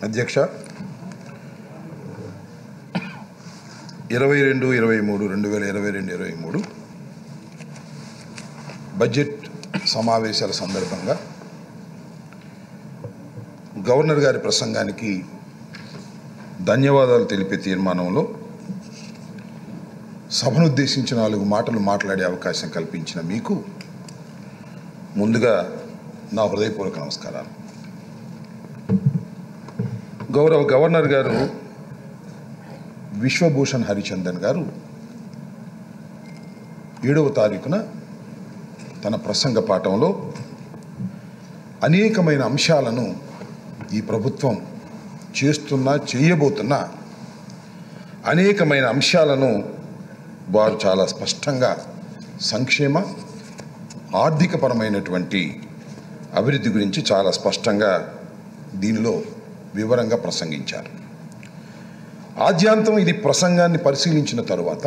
అధ్యక్ష ఇరవై రెండు ఇరవై మూడు రెండు వేల ఇరవై రెండు ఇరవై మూడు బడ్జెట్ సమావేశాల సందర్భంగా గవర్నర్ గారి ప్రసంగానికి ధన్యవాదాలు తెలిపే తీర్మానంలో సభను ఉద్దేశించి నాలుగు మాటలు మాట్లాడే అవకాశం కల్పించిన మీకు ముందుగా నా హృదయపూర్వక నమస్కారాలు గౌరవ గవర్నర్ గారు విశ్వభూషణ్ హరిచందన్ గారు ఏడవ తారీఖున తన ప్రసంగ పాఠంలో అనేకమైన అంశాలను ఈ ప్రభుత్వం చేస్తున్న చేయబోతున్న అనేకమైన అంశాలను వారు చాలా స్పష్టంగా సంక్షేమ ఆర్థికపరమైనటువంటి అభివృద్ధి గురించి చాలా స్పష్టంగా దీనిలో వివరంగా ప్రసంగించారు ఆద్యాంతం ఇది ప్రసంగాన్ని పరిశీలించిన తరువాత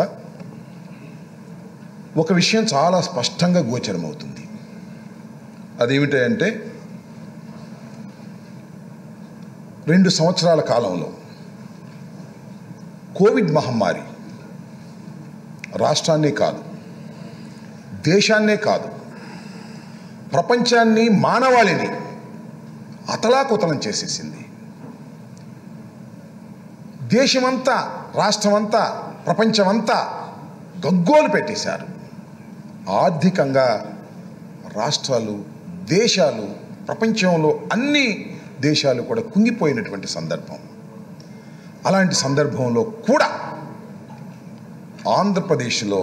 ఒక విషయం చాలా స్పష్టంగా గోచరమవుతుంది అదేమిటంటే రెండు సంవత్సరాల కాలంలో కోవిడ్ మహమ్మారి రాష్ట్రాన్నే కాదు దేశాన్నే కాదు ప్రపంచాన్ని మానవాళిని అతలాకుతలం చేసేసింది దేశమంతా రాష్ట్రమంతా ప్రపంచమంతా గగ్గోలు పెట్టేశారు ఆర్థికంగా రాష్ట్రాలు దేశాలు ప్రపంచంలో అన్ని దేశాలు కూడా కుంగిపోయినటువంటి సందర్భం అలాంటి సందర్భంలో కూడా ఆంధ్రప్రదేశ్లో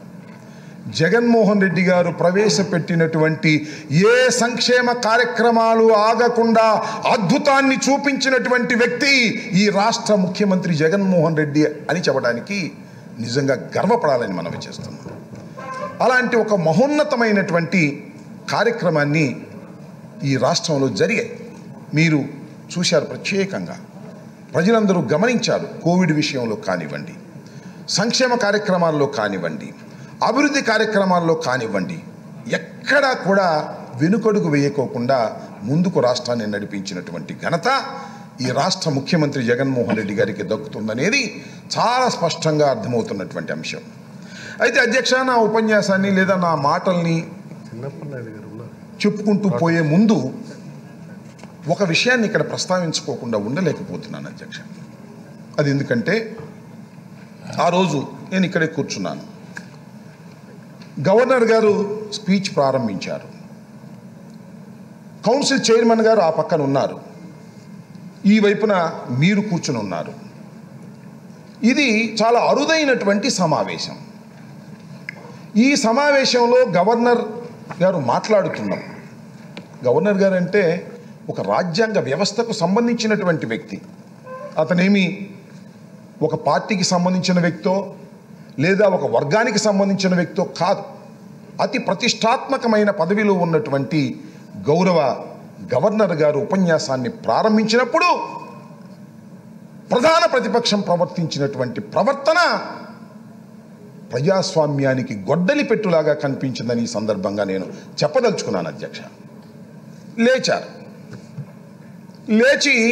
జగన్మోహన్ రెడ్డి గారు ప్రవేశపెట్టినటువంటి ఏ సంక్షేమ కార్యక్రమాలు ఆగకుండా అద్భుతాన్ని చూపించినటువంటి వ్యక్తి ఈ రాష్ట్ర ముఖ్యమంత్రి జగన్మోహన్ రెడ్డి అని చెప్పడానికి నిజంగా గర్వపడాలని మనవి చేస్తున్నాం అలాంటి ఒక మహోన్నతమైనటువంటి కార్యక్రమాన్ని ఈ రాష్ట్రంలో జరిగాయి మీరు చూశారు ప్రత్యేకంగా ప్రజలందరూ గమనించారు కోవిడ్ విషయంలో కానివ్వండి సంక్షేమ కార్యక్రమాల్లో కానివ్వండి అభివృద్ధి కార్యక్రమాల్లో కానివ్వండి ఎక్కడా కూడా వెనుకడుగు వేయకోకుండా ముందుకు రాష్ట్రాన్ని నడిపించినటువంటి ఘనత ఈ రాష్ట్ర ముఖ్యమంత్రి జగన్మోహన్ రెడ్డి గారికి దక్కుతుందనేది చాలా స్పష్టంగా అర్థమవుతున్నటువంటి అంశం అయితే అధ్యక్ష నా ఉపన్యాసాన్ని లేదా నా మాటల్ని చెప్పుకుంటూ పోయే ముందు ఒక విషయాన్ని ఇక్కడ ప్రస్తావించుకోకుండా ఉండలేకపోతున్నాను అధ్యక్ష అది ఎందుకంటే ఆ రోజు నేను ఇక్కడే కూర్చున్నాను గవర్నర్ గారు స్పీచ్ ప్రారంభించారు కౌన్సిల్ చైర్మన్ గారు ఆ పక్కన ఉన్నారు ఈ వైపున మీరు కూర్చుని ఉన్నారు ఇది చాలా అరుదైనటువంటి సమావేశం ఈ సమావేశంలో గవర్నర్ గారు మాట్లాడుతున్నారు గవర్నర్ గారు అంటే ఒక రాజ్యాంగ వ్యవస్థకు సంబంధించినటువంటి వ్యక్తి అతనేమి ఒక పార్టీకి సంబంధించిన వ్యక్తో లేదా ఒక వర్గానికి సంబంధించిన వ్యక్తో కాదు అతి ప్రతిష్టాత్మకమైన పదవిలో ఉన్నటువంటి గౌరవ గవర్నర్ గారు ఉపన్యాసాన్ని ప్రారంభించినప్పుడు ప్రధాన ప్రతిపక్షం ప్రవర్తించినటువంటి ప్రవర్తన ప్రజాస్వామ్యానికి గొడ్డలి పెట్టులాగా కనిపించిందని ఈ సందర్భంగా నేను చెప్పదలుచుకున్నాను అధ్యక్ష లేచారు లేచి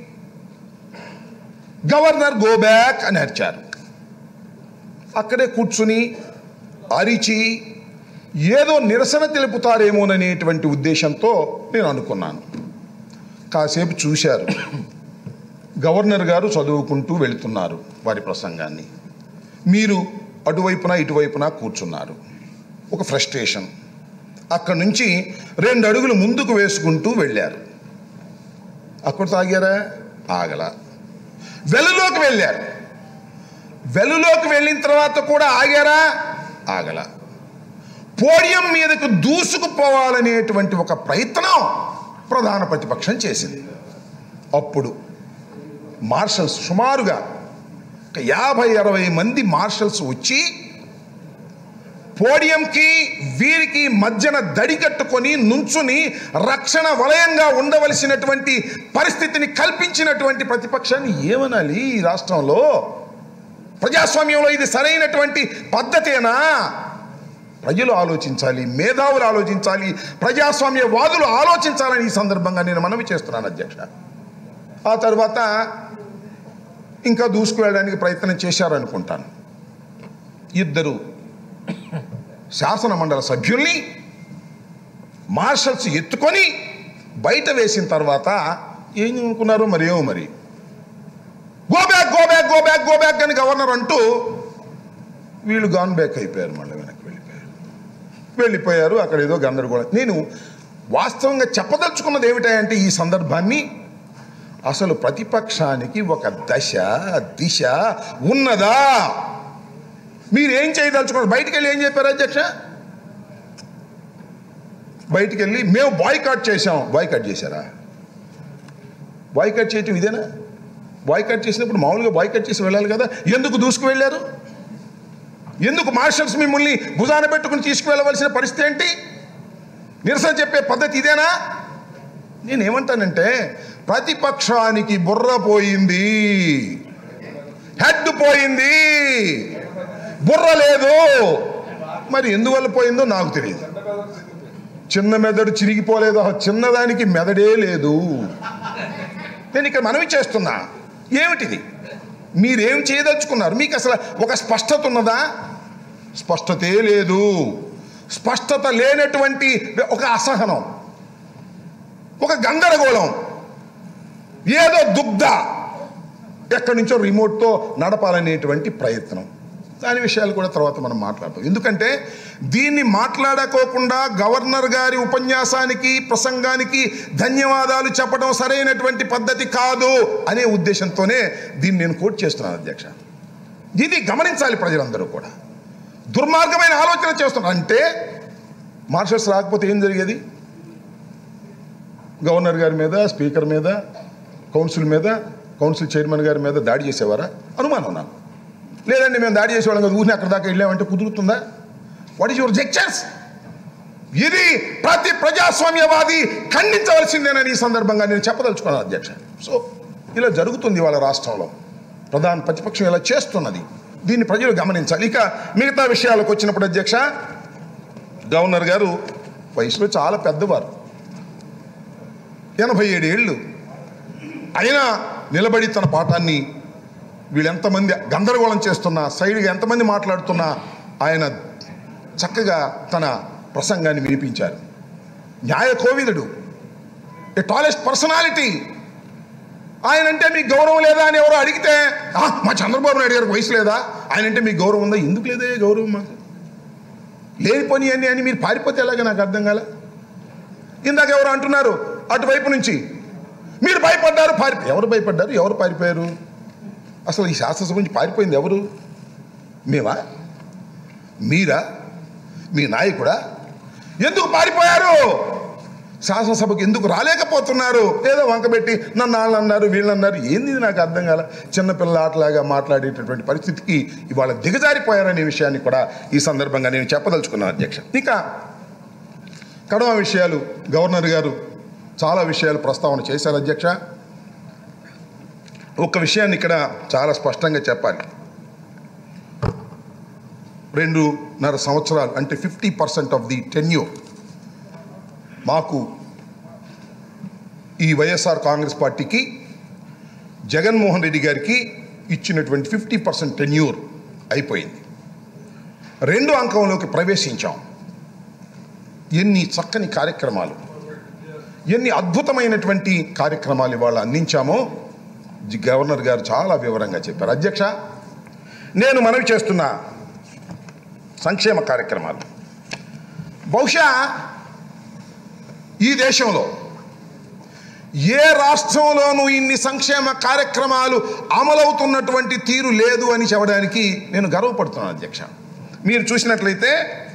గవర్నర్ గో బ్యాక్ అని అరిచారు అక్కడే కూర్చుని అరిచి ఏదో నిరసన తెలుపుతారేమోననేటువంటి ఉద్దేశంతో నేను అనుకున్నాను కాసేపు చూశారు గవర్నర్ గారు చదువుకుంటూ వెళుతున్నారు వారి ప్రసంగాన్ని మీరు అటువైపున ఇటువైపున కూర్చున్నారు ఒక ఫ్రస్ట్రేషన్ అక్కడి నుంచి రెండు అడుగులు ముందుకు వేసుకుంటూ వెళ్ళారు అక్కడ తాగారా ఆగల వెలులోకి వెళ్ళారు వెలులోకి వెళ్ళిన తర్వాత కూడా ఆగారా ఆగల పోడియం మీదకు దూసుకుపోవాలనేటువంటి ఒక ప్రయత్నం ప్రధాన ప్రతిపక్షం చేసింది అప్పుడు మార్షల్స్ సుమారుగా ఒక యాభై అరవై మంది మార్షల్స్ వచ్చి పోడియంకి వీరికి మధ్యన దడిగట్టుకొని నుంచుని రక్షణ వలయంగా ఉండవలసినటువంటి పరిస్థితిని కల్పించినటువంటి ప్రతిపక్షాన్ని ఏమనాలి ఈ రాష్ట్రంలో ప్రజాస్వామ్యంలో ఇది సరైనటువంటి పద్ధతేనా ప్రజలు ఆలోచించాలి మేధావులు ఆలోచించాలి ప్రజాస్వామ్యవాదులు ఆలోచించాలని ఈ సందర్భంగా నేను మనవి చేస్తున్నాను అధ్యక్ష ఆ తర్వాత ఇంకా దూసుకువెళ్ళడానికి ప్రయత్నం చేశారనుకుంటాను ఇద్దరు శాసన మండలి సభ్యుల్ని మార్షల్స్ ఎత్తుకొని బయట వేసిన తర్వాత ఏం అనుకున్నారు మరి ఏమో మరి go back go back go back go back అని గవర్నర్ అంటూ వీళ్ళు గాన్ బ్యాక్ అయిపోయారు మళ్ళీ వెనక్కి వెళ్ళిపోయారు వెళ్ళిపోయారు అక్కడ ఏదో గందరగోళం నేను వాస్తవంగా చెప్పదలుచుకున్నది ఏమిటంటే ఈ సందర్భాన్ని అసలు ప్రతిపక్షానికి ఒక దశ దిశ ఉన్నదా మీరేం చేయదలుచుకున్నారు బయటికి వెళ్ళి ఏం చెప్పారు అధ్యక్ష బయటికి వెళ్ళి మేము బాయ్కాట్ చేసాం బాయ్కాట్ చేశారా బాయ్కాట్ చేయటం ఇదేనా బాయ్కాట్ చేసినప్పుడు మామూలుగా బాయ్కాట్ చేసి వెళ్ళాలి కదా ఎందుకు దూసుకు వెళ్ళారు ఎందుకు మార్షల్స్ మిమ్మల్ని భుజాన పెట్టుకుని తీసుకువెళ్ళవలసిన పరిస్థితి ఏంటి నిరసన చెప్పే పద్ధతి ఇదేనా నేనేమంటానంటే ప్రతిపక్షానికి బుర్ర పోయింది హెడ్ పోయింది బుర్ర లేదు మరి ఎందువల్ల పోయిందో నాకు తెలియదు చిన్న మెదడు చిరిగిపోలేదు ఆ చిన్నదానికి మెదడే లేదు నేను ఇక్కడ మనవి చేస్తున్నా ఏమిటిది మీరేం చేయదలుచుకున్నారు మీకు అసలు ఒక స్పష్టత ఉన్నదా స్పష్టతే లేదు స్పష్టత లేనటువంటి ఒక అసహనం ఒక గందరగోళం ఏదో దుగ్ధ ఎక్కడి నుంచో రిమోట్తో నడపాలనేటువంటి ప్రయత్నం దాని విషయాలు కూడా తర్వాత మనం మాట్లాడతాం ఎందుకంటే దీన్ని మాట్లాడుకోకుండా గవర్నర్ గారి ఉపన్యాసానికి ప్రసంగానికి ధన్యవాదాలు చెప్పడం సరైనటువంటి పద్ధతి కాదు అనే ఉద్దేశంతోనే దీన్ని నేను కోట్ చేస్తున్నాను అధ్యక్ష ఇది గమనించాలి ప్రజలందరూ కూడా దుర్మార్గమైన ఆలోచన చేస్తున్నారు అంటే మార్షల్స్ రాకపోతే ఏం జరిగేది గవర్నర్ గారి మీద స్పీకర్ మీద కౌన్సిల్ మీద కౌన్సిల్ చైర్మన్ గారి మీద దాడి చేసేవారా అనుమానం నాకు లేదండి మేము దాడి చేసేవాళ్ళం కదా ఊరిని అక్కడ దాకా వెళ్ళామంటే కుదురుతుందా వాట్ ఈస్ యువర్ జెక్చర్స్ ఇది ప్రతి ప్రజాస్వామ్యవాది ఖండించవలసిందేనని ఈ సందర్భంగా నేను చెప్పదలుచుకున్నాను అధ్యక్ష సో ఇలా జరుగుతుంది వాళ్ళ రాష్ట్రంలో ప్రధాన ప్రతిపక్షం ఇలా చేస్తున్నది దీన్ని ప్రజలు గమనించాలి ఇక మిగతా విషయాలకు వచ్చినప్పుడు అధ్యక్ష గవర్నర్ గారు వయసులో చాలా పెద్దవారు ఎనభై ఏడు ఏళ్ళు అయినా నిలబడి తన పాఠాన్ని వీళ్ళు ఎంతమంది గందరగోళం చేస్తున్నా సైడ్గా ఎంతమంది మాట్లాడుతున్నా ఆయన చక్కగా తన ప్రసంగాన్ని వినిపించారు న్యాయ కోవిదుడు ఏ టాలెస్ట్ పర్సనాలిటీ ఆయన అంటే మీకు గౌరవం లేదా అని ఎవరో అడిగితే "ఆ, మా చంద్రబాబు నాయుడు గారికి వయసు లేదా ఆయన అంటే మీకు గౌరవం ఉందా ఎందుకు లేదే గౌరవం మాకు లేని పని అని అని మీరు పారిపోతే ఎలాగ నాకు అర్థం కాల ఇందాక ఎవరు అంటున్నారు అటువైపు నుంచి మీరు భయపడ్డారు పారి ఎవరు భయపడ్డారు ఎవరు పారిపోయారు అసలు ఈ శాసనసభ నుంచి పారిపోయింది ఎవరు మేమా మీరా మీ నాయకుడా ఎందుకు పారిపోయారు శాసనసభకు ఎందుకు రాలేకపోతున్నారు ఏదో వంకబెట్టి నన్ను వాళ్ళు అన్నారు వీళ్ళు అన్నారు ఏంది ఇది నాకు అర్థం కాల చిన్నపిల్లల ఆటలాగా మాట్లాడేటటువంటి పరిస్థితికి ఇవాళ దిగజారిపోయారనే విషయాన్ని కూడా ఈ సందర్భంగా నేను చెప్పదలుచుకున్నాను అధ్యక్ష ఇక కడవ విషయాలు గవర్నర్ గారు చాలా విషయాలు ప్రస్తావన చేశారు అధ్యక్ష ఒక విషయాన్ని ఇక్కడ చాలా స్పష్టంగా చెప్పాలి రెండున్నర సంవత్సరాలు అంటే fifty percent of the tenure మాకు ఈ వైఎస్ఆర్ కాంగ్రెస్ పార్టీకి జగన్మోహన్ రెడ్డి గారికి ఇచ్చినటువంటి ఫిఫ్టీ పర్సెంట్ టెన్యూర్ అయిపోయింది రెండు అంకంలోకి ప్రవేశించాం ఎన్ని చక్కని కార్యక్రమాలు ఎన్ని అద్భుతమైనటువంటి కార్యక్రమాలు ఇవాళ అందించామో జి- గవర్నర్ గారు చాలా వివరంగా చెప్పారు అధ్యక్ష నేను మనవి చేస్తున్న సంక్షేమ కార్యక్రమాలు బహుశా ఈ దేశంలో ఏ రాష్ట్రంలోనూ ఇన్ని సంక్షేమ కార్యక్రమాలు అమలవుతున్నటువంటి తీరు లేదు అని చెప్పడానికి నేను గర్వపడుతున్నాను అధ్యక్ష మీరు చూసినట్లయితే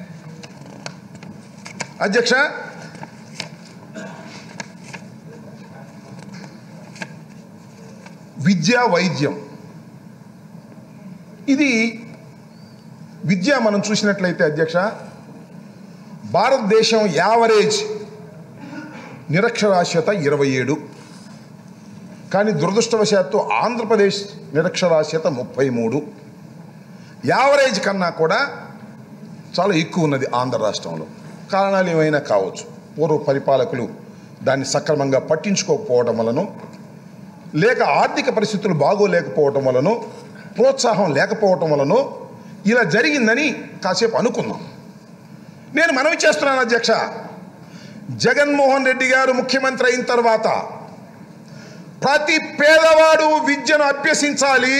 అధ్యక్ష విద్య వైద్యం ఇది విద్య మనం చూసినట్లయితే అధ్యక్ష భారతదేశం యావరేజ్ నిరక్షరాస్యత ఇరవై ఏడు కానీ దురదృష్టవశాత్తు ఆంధ్రప్రదేశ్ నిరక్షరాస్యత ముప్పై మూడు యావరేజ్ కన్నా కూడా చాలా ఎక్కువ ఉన్నది ఆంధ్ర రాష్ట్రంలో కారణాలు ఏమైనా కావచ్చు పూర్వ పరిపాలకులు దాన్ని సక్రమంగా పట్టించుకోకపోవడం వలన లేక ఆర్థిక పరిస్థితులు బాగోలేకపోవటం వలన ప్రోత్సాహం లేకపోవటం వలన ఇలా జరిగిందని కాసేపు అనుకున్నాం నేను మనవి చేస్తున్నాను అధ్యక్ష జగన్మోహన్ రెడ్డి గారు ముఖ్యమంత్రి అయిన తర్వాత ప్రతి పేదవాడు విద్యను అభ్యసించాలి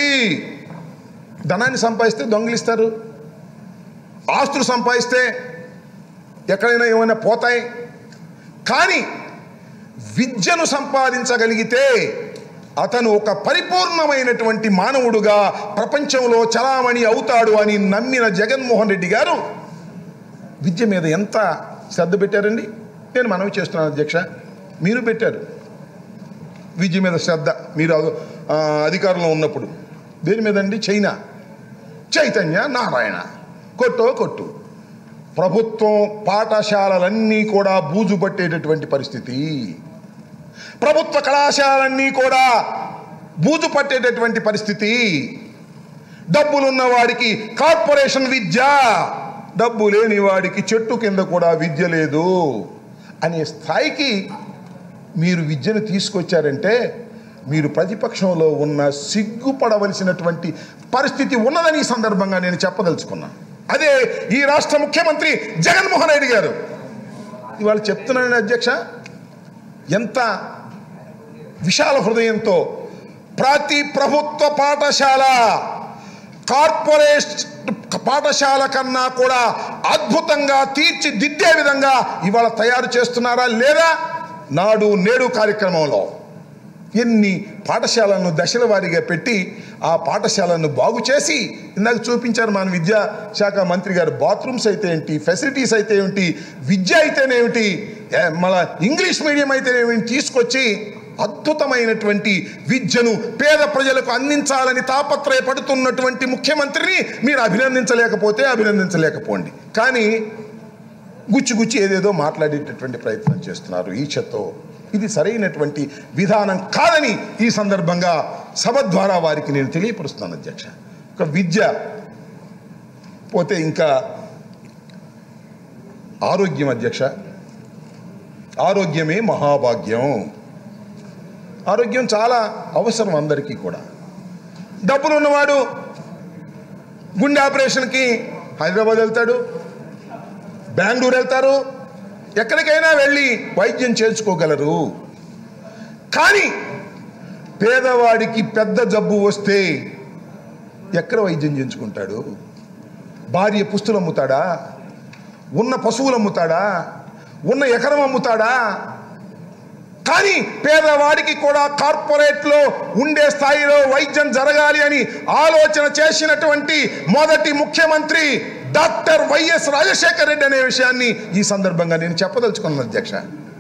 ధనాన్ని సంపాదిస్తే దొంగిలిస్తారు ఆస్తులు సంపాదిస్తే ఎక్కడైనా ఏమైనా పోతాయి కానీ విద్యను సంపాదించగలిగితే అతను ఒక పరిపూర్ణమైనటువంటి మానవుడుగా ప్రపంచంలో చలామణి అవుతాడు అని నమ్మిన జగన్మోహన్ రెడ్డి గారు విద్య మీద ఎంత శ్రద్ధ పెట్టారండి నేను మనవి చేస్తున్నాను అధ్యక్ష మీరు పెట్టారు విద్య మీద శ్రద్ధ మీరు ఆ, అధికారంలో ఉన్నప్పుడు దేని మీద అండి చైనా చైతన్య నారాయణ కొట్టో కొట్టు ప్రభుత్వం పాఠశాలలన్నీ కూడా బూజు పట్టేటటువంటి పరిస్థితి ప్రభుత్వ కళాశాలన్నీ కూడా బూజు పట్టేటటువంటి పరిస్థితి డబ్బులున్న వాడికి కార్పొరేషన్ విద్య డబ్బు లేని వాడికి చెట్టు కింద కూడా విద్య లేదు అనే స్థాయికి మీరు విద్యను తీసుకొచ్చారంటే మీరు ప్రతిపక్షంలో ఉన్న సిగ్గుపడవలసినటువంటి పరిస్థితి ఉన్నదని ఈ సందర్భంగా నేను చెప్పదలుచుకున్నాను అదే ఈ రాష్ట్ర ముఖ్యమంత్రి జగన్మోహన్ రెడ్డి గారు ఇవాళ చెప్తున్నాను అధ్యక్ష ఎంత విశాల హృదయంతో ప్రతి ప్రభుత్వ పాఠశాల కార్పొరేట్ పాఠశాల కన్నా కూడా అద్భుతంగా తీర్చిదిద్దే విధంగా ఇవాళ తయారు చేస్తున్నారా లేదా నాడు నేడు కార్యక్రమంలో ఎన్ని పాఠశాలను దశల వారీగా పెట్టి ఆ పాఠశాలను బాగు చేసి ఇందాక చూపించారు మన విద్యా శాఖ మంత్రి గారు బాత్రూమ్స్ అయితే ఏంటి ఫెసిలిటీస్ అయితే ఏమిటి విద్య అయితేనేమిటి ఏ, మళ్ళా ఇంగ్లీష్ మీడియం అయితేనేమిటి తీసుకొచ్చి అద్భుతమైనటువంటి విద్యను పేద ప్రజలకు అందించాలని తాపత్రయపడుతున్నటువంటి ముఖ్యమంత్రిని మీరు అభినందించలేకపోతే అభినందించలేకపోండి కానీ గుచ్చి గుచ్చి ఏదేదో మాట్లాడేటటువంటి ప్రయత్నం చేస్తున్నారు ఈచతో ఇది సరైనటువంటి విధానం కాదని ఈ సందర్భంగా సభ ద్వారా వారికి నేను తెలియపరుస్తున్నాను అధ్యక్ష ఒక విద్య పోతే ఇంకా ఆరోగ్యం అధ్యక్ష ఆరోగ్యమే మహాభాగ్యం ఆరోగ్యం చాలా అవసరం అందరికీ కూడా డబ్బులు ఉన్నవాడు గుండె ఆపరేషన్కి హైదరాబాద్ వెళ్తాడు బెంగళూరు వెళ్తారు ఎక్కడికైనా వెళ్ళి వైద్యం చేర్చుకోగలరు కానీ పేదవాడికి పెద్ద జబ్బు వస్తే ఎక్కడ వైద్యం చేయించుకుంటాడు భార్య పుస్తులు అమ్ముతాడా ఉన్న పశువులు అమ్ముతాడా ఉన్న ఎకరం అమ్ముతాడా కానీ పేదవాడికి కూడా కార్పొరేట్లో ఉండే స్థాయిలో వైద్యం జరగాలి అని ఆలోచన చేసినటువంటి మొదటి ముఖ్యమంత్రి డాక్టర్ వైఎస్ రాజశేఖర రెడ్డి అనే విషయాన్ని ఈ సందర్భంగా నేను చెప్పదలుచుకున్నాను అధ్యక్ష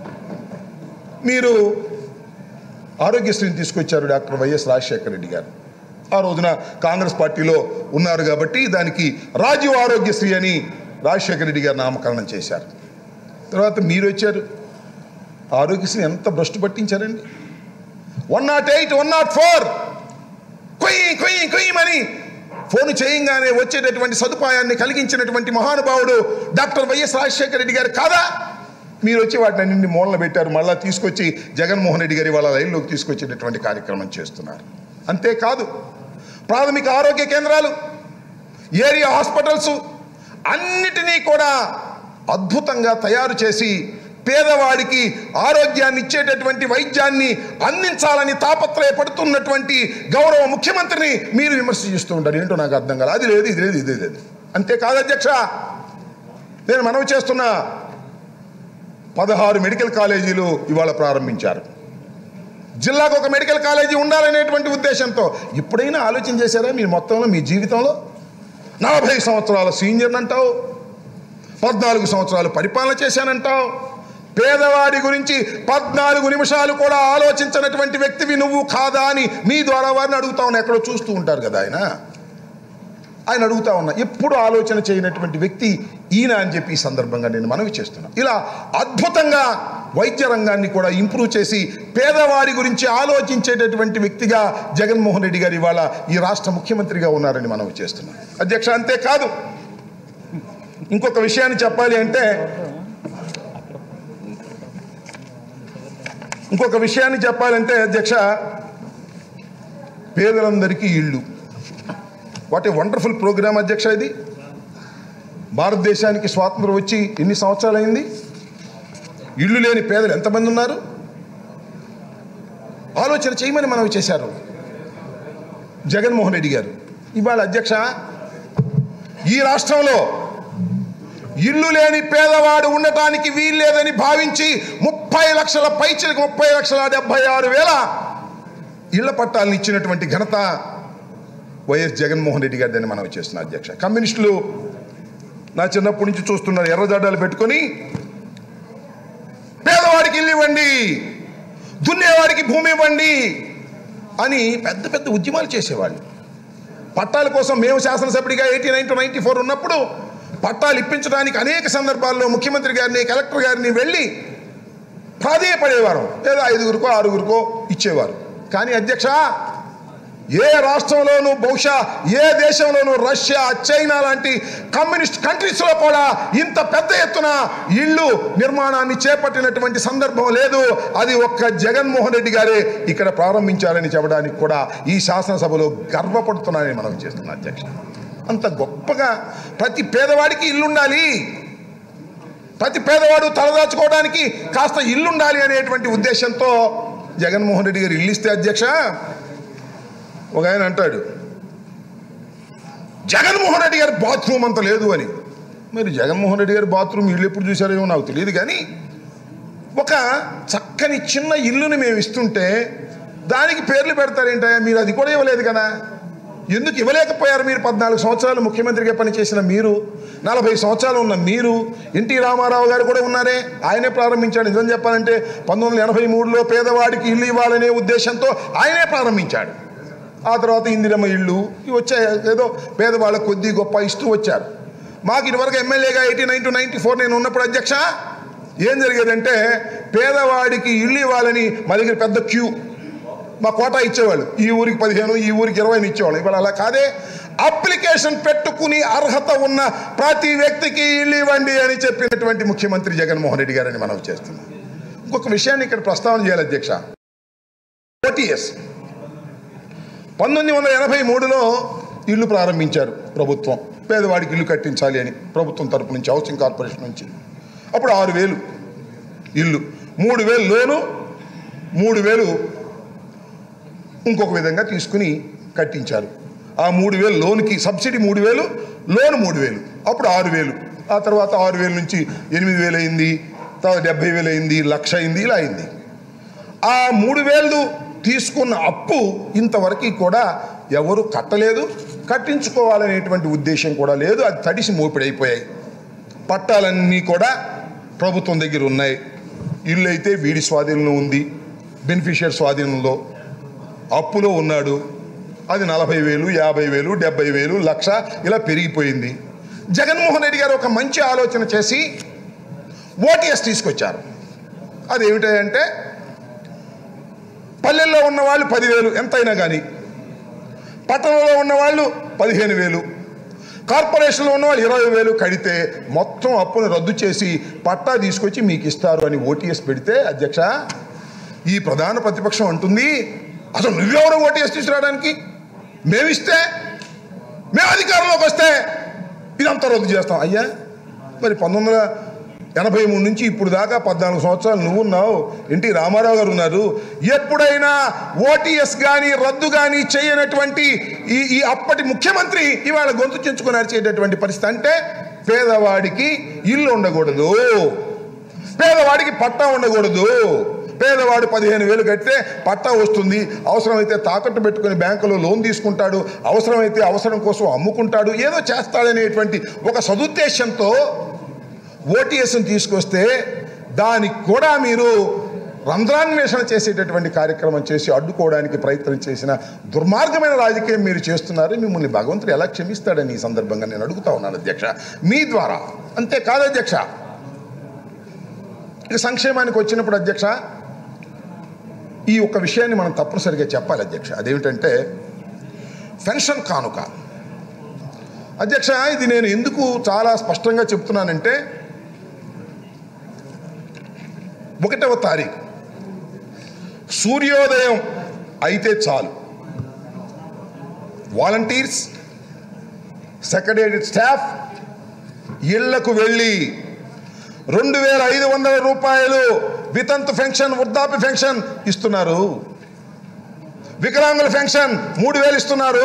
మీరు ఆరోగ్యశ్రీని తీసుకొచ్చారు డాక్టర్ వైఎస్ రాజశేఖర రెడ్డి గారు ఆ రోజున కాంగ్రెస్ పార్టీలో ఉన్నారు కాబట్టి దానికి రాజీవ్ ఆరోగ్యశ్రీ అని రాజశేఖర రెడ్డి గారు నామకరణం చేశారు తర్వాత మీరు వచ్చారు ఆరోగ్యశ్రీ ఎంత భ్రష్టు పట్టించారండి one nought eight one nought four కొయ్యి కొయ్యి కొయ్యమని ఫోన్ చేయంగానే వచ్చేటటువంటి సదుపాయాన్ని కలిగించినటువంటి మహానుభావుడు డాక్టర్ వైఎస్ రాజశేఖర రెడ్డి గారు కాదా మీరు వచ్చి వాటిని అన్నింటినీ మూలన పెట్టారు మళ్ళా తీసుకొచ్చి జగన్మోహన్ రెడ్డి గారి వాళ్ళ లైన్లోకి తీసుకొచ్చేటటువంటి కార్యక్రమం చేస్తున్నారు అంతేకాదు ప్రాథమిక ఆరోగ్య కేంద్రాలు ఏరియా హాస్పిటల్స్ అన్నిటినీ కూడా అద్భుతంగా తయారు చేసి పేదవాడికి ఆరోగ్యాన్ని ఇచ్చేటటువంటి వైద్యాన్ని అందించాలని తాపత్రయపడుతున్నటువంటి గౌరవ ముఖ్యమంత్రిని మీరు విమర్శ చేస్తూ ఉంటారు ఏంటో నాకు అర్థం కాదు అది లేదు ఇది లేదు ఇది లేదు అంతేకాదు అధ్యక్ష నేను మనవి చేస్తున్నా పదహారు మెడికల్ కాలేజీలు ఇవాళ ప్రారంభించారు జిల్లాకు ఒక మెడికల్ కాలేజీ ఉండాలనేటువంటి ఉద్దేశంతో ఇప్పుడైనా ఆలోచన చేశారా మీరు మొత్తంలో మీ జీవితంలో నలభై సంవత్సరాల సీనియర్ అంటావు పద్నాలుగు సంవత్సరాలు పరిపాలన చేశానంటావు పేదవాడి గురించి పద్నాలుగు నిమిషాలు కూడా ఆలోచించినటువంటి వ్యక్తివి నువ్వు కాదా అని మీ ద్వారా వారిని అడుగుతా ఉన్నా ఎక్కడో చూస్తూ ఉంటారు కదా ఆయన ఆయన అడుగుతా ఉన్నా ఎప్పుడు ఆలోచన చేయనటువంటి వ్యక్తి ఈయన అని చెప్పి ఈ సందర్భంగా నేను మనవి చేస్తున్నా ఇలా అద్భుతంగా వైద్య రంగాన్ని కూడా ఇంప్రూవ్ చేసి పేదవాడి గురించి ఆలోచించేటటువంటి వ్యక్తిగా జగన్మోహన్ రెడ్డి గారు ఇవాళ ఈ రాష్ట్ర ముఖ్యమంత్రిగా ఉన్నారని మనవి చేస్తున్నాం అధ్యక్ష అంతేకాదు ఇంకొక విషయాన్ని చెప్పాలి అంటే ఇంకొక విషయాన్ని చెప్పాలంటే అధ్యక్ష పేదలందరికీ ఇళ్ళు వాట్ ఏ వండర్ఫుల్ ప్రోగ్రామ్ అధ్యక్ష ఇది భారతదేశానికి స్వాతంత్రం వచ్చి ఎన్ని సంవత్సరాలు అయింది ఇళ్ళు లేని పేదలు ఎంతమంది ఉన్నారు ఆలోచన చేయమని మనం చేశారు జగన్మోహన్ రెడ్డి గారు ఇవాళ అధ్యక్ష ఈ రాష్ట్రంలో ఇల్లు లేని పేదవాడు ఉండటానికి వీల్లేదని భావించి ముప్పై లక్షల పైచలకు ముప్పై లక్షల డెబ్బై ఆరు వేల ఇళ్ల పట్టాలను ఇచ్చినటువంటి ఘనత వైఎస్ జగన్మోహన్ రెడ్డి గారిదని మనం చేస్తున్న అధ్యక్ష కమ్యూనిస్టులు నా చిన్నప్పటి నుంచి చూస్తున్నారు ఎర్రజడ్డాలు పెట్టుకొని పేదవాడికి ఇల్లు ఇవ్వండి దున్నేవాడికి భూమి ఇవ్వండి అని పెద్ద పెద్ద ఉద్యమాలు చేసేవాళ్ళు పట్టాల కోసం మేము శాసనసభ్యుడిగా eighty nine to ninety four ఉన్నప్పుడు పట్టాలు ఇప్పించడానికి అనేక సందర్భాల్లో ముఖ్యమంత్రి గారిని కలెక్టర్ గారిని వెళ్ళి ప్రాధేయపడేవారు లేదా ఐదుగురికో ఆరుగురికో ఇచ్చేవారు కానీ అధ్యక్ష ఏ రాష్ట్రంలోనూ బహుశా ఏ దేశంలోనూ రష్యా చైనా లాంటి కమ్యూనిస్ట్ కంట్రీస్లో కూడా ఇంత పెద్ద ఎత్తున ఇళ్ళు నిర్మాణాన్ని చేపట్టినటువంటి సందర్భం లేదు అది ఒక్క జగన్మోహన్ రెడ్డి గారే ఇక్కడ ప్రారంభించారని చెప్పడానికి కూడా ఈ శాసనసభలో గర్వపడుతున్నానని మనం చేస్తున్నాం అధ్యక్ష అంత గొప్పగా ప్రతి పేదవాడికి ఇల్లు ఉండాలి ప్రతి పేదవాడు తలదాచుకోవడానికి కాస్త ఇల్లుండాలి అనేటువంటి ఉద్దేశంతో జగన్మోహన్ రెడ్డి గారు ఇల్లు ఇస్తే అధ్యక్ష ఒక ఆయన అంటాడు జగన్మోహన్ రెడ్డి గారి బాత్రూమ్ అంత లేదు అని మరి జగన్మోహన్ రెడ్డి గారి బాత్రూమ్ ఇల్లు ఎప్పుడు చూసారేమో నాకు తెలియదు కానీ ఒక చక్కని చిన్న ఇల్లుని మేము ఇస్తుంటే దానికి పేర్లు పెడతారేంటా మీరు అది కూడా ఇవ్వలేదు కదా ఎందుకు ఇవ్వలేకపోయారు మీరు పద్నాలుగు సంవత్సరాలు ముఖ్యమంత్రిగా పనిచేసిన మీరు నలభై సంవత్సరాలు ఉన్న మీరు ఎన్టీ రామారావు గారు కూడా ఉన్నారే ఆయనే ప్రారంభించాడు నిజం చెప్పాలంటే పంతొమ్మిది వందల ఎనభై మూడులో పేదవాడికి ఇల్లు ఇవ్వాలనే ఉద్దేశంతో ఆయనే ప్రారంభించాడు ఆ తర్వాత ఇందిరమ్మ ఇళ్ళు ఇవి వచ్చాయి ఏదో పేదవాళ్ళకు కొద్ది గొప్ప ఇస్తూ వచ్చారు మాకు ఇదివరకు ఎమ్మెల్యేగా eighty nine to ninety four నేను ఉన్నప్పుడు అధ్యక్ష ఏం జరిగేదంటే పేదవాడికి ఇల్లు ఇవ్వాలని మా దగ్గర పెద్ద క్యూ మా కోటా ఇచ్చేవాళ్ళు ఈ ఊరికి పదిహేను ఈ ఊరికి ఇరవైని ఇచ్చేవాళ్ళు ఇవాళ అలా కాదే అప్లికేషన్ పెట్టుకుని అర్హత ఉన్న ప్రతి వ్యక్తికి ఇల్లు ఇవ్వండి అని చెప్పినటువంటి ముఖ్యమంత్రి జగన్మోహన్ రెడ్డి గారని మనం చేస్తున్నాం ఇంకొక విషయాన్ని ఇక్కడ ప్రస్తావన చేయాలి అధ్యక్ష ఓటీఎస్ పంతొమ్మిది వందల ఎనభై మూడులో ఇల్లు ప్రారంభించారు ప్రభుత్వం పేదవాడికి ఇల్లు కట్టించాలి అని ప్రభుత్వం తరపు నుంచి హౌసింగ్ కార్పొరేషన్ నుంచి అప్పుడు ఆరు వేలు ఇల్లు మూడు వేలు లోను మూడు వేలు ఇంకొక విధంగా తీసుకుని కట్టించారు ఆ మూడు వేలు లోన్కి సబ్సిడీ మూడు వేలు లోన్ మూడు వేలు అప్పుడు ఆరు వేలు ఆ తర్వాత ఆరు వేలు నుంచి ఎనిమిది వేలు అయింది తర్వాత డెబ్బై వేలు అయింది లక్ష అయింది ఇలా అయింది ఆ మూడు వేలు తీసుకున్న అప్పు ఇంతవరకు కూడా ఎవరు కట్టలేదు కట్టించుకోవాలనేటువంటి ఉద్దేశం కూడా లేదు అది తడిసి మోపిడైపోయాయి పట్టాలన్నీ కూడా ప్రభుత్వం దగ్గర ఉన్నాయి ఇల్లు అయితే వీడి స్వాధీనంలో ఉంది బెనిఫిషియర్ స్వాధీనంలో అప్పులో ఉన్నాడు అది నలభై వేలు యాభై వేలు డెబ్బై వేలు లక్ష ఇలా పెరిగిపోయింది జగన్మోహన్ రెడ్డి గారు ఒక మంచి ఆలోచన చేసి ఓటీఎస్ తీసుకొచ్చారు అదేమిటంటే పల్లెల్లో ఉన్న వాళ్ళు పదివేలు ఎంతైనా కానీ పట్టణంలో ఉన్న వాళ్ళు పదిహేను వేలు కార్పొరేషన్లో ఉన్న వాళ్ళు ఇరవై వేలు కడితే మొత్తం అప్పును రద్దు చేసి పట్టా తీసుకొచ్చి మీకు ఇస్తారు అని ఓటీఎస్ పెడితే అధ్యక్ష ఈ ప్రధాన ప్రతిపక్షం అంటుంది అసలు నువ్వెవరు ఓటీఎస్ తీసుకురావడానికి మేమిస్తే మేము అధికారంలోకి వస్తే ఇదంతా రద్దు చేస్తాం అయ్యా మరి పంతొమ్మిది వందల ఎనభై మూడు నుంచి ఇప్పుడు దాకా పద్నాలుగు సంవత్సరాలు నువ్వు ఉన్నావు ఎన్టీ రామారావు గారు ఉన్నారు ఎప్పుడైనా ఓటీఎస్ కానీ రద్దు కానీ చేయనటువంటి ఈ ఈ అప్పటి ముఖ్యమంత్రి ఇవాళ గొంతు చించుకొని అరిచేటటువంటి పరిస్థితి అంటే పేదవాడికి ఇల్లు ఉండకూడదు పేదవాడికి పట్టా ఉండకూడదు పేదవాడు పదిహేను వేలు కడితే పట్టా వస్తుంది అవసరమైతే తాకట్టు పెట్టుకుని బ్యాంకులో లోన్ తీసుకుంటాడు అవసరమైతే అవసరం కోసం అమ్ముకుంటాడు ఏదో చేస్తాడనేటువంటి ఒక సదుద్దేశంతో ఓటీఎస్ని తీసుకొస్తే దానికి కూడా మీరు రంధ్రాన్వేషణ చేసేటటువంటి కార్యక్రమం చేసి అడ్డుకోవడానికి ప్రయత్నం చేసిన దుర్మార్గమైన రాజకీయం మీరు చేస్తున్నారు మిమ్మల్ని భగవంతుడు ఎలా క్షమిస్తాడని ఈ సందర్భంగా నేను అడుగుతా ఉన్నాను అధ్యక్ష మీ ద్వారా అంతేకాదు అధ్యక్ష ఇక సంక్షేమానికి వచ్చినప్పుడు అధ్యక్ష ఈ ఒక్క విషయాన్ని మనం తప్పనిసరిగా చెప్పాలి అధ్యక్ష అదేమిటంటే పెన్షన్ కానుక అధ్యక్ష ఇది నేను ఎందుకు చాలా స్పష్టంగా చెప్తున్నానంటే ఒకటవ తారీఖు సూర్యోదయం అయితే చాలు వాలంటీర్స్ సెక్రటేరియట్ స్టాఫ్ ఇళ్లకు వెళ్ళి రెండు వేల ఐదు వందల రూపాయలు వితంతు పెన్షన్ వృద్ధాప్య పెన్షన్ ఇస్తున్నారు వికలాంగుల పెన్షన్ మూడు వేలు ఇస్తున్నారు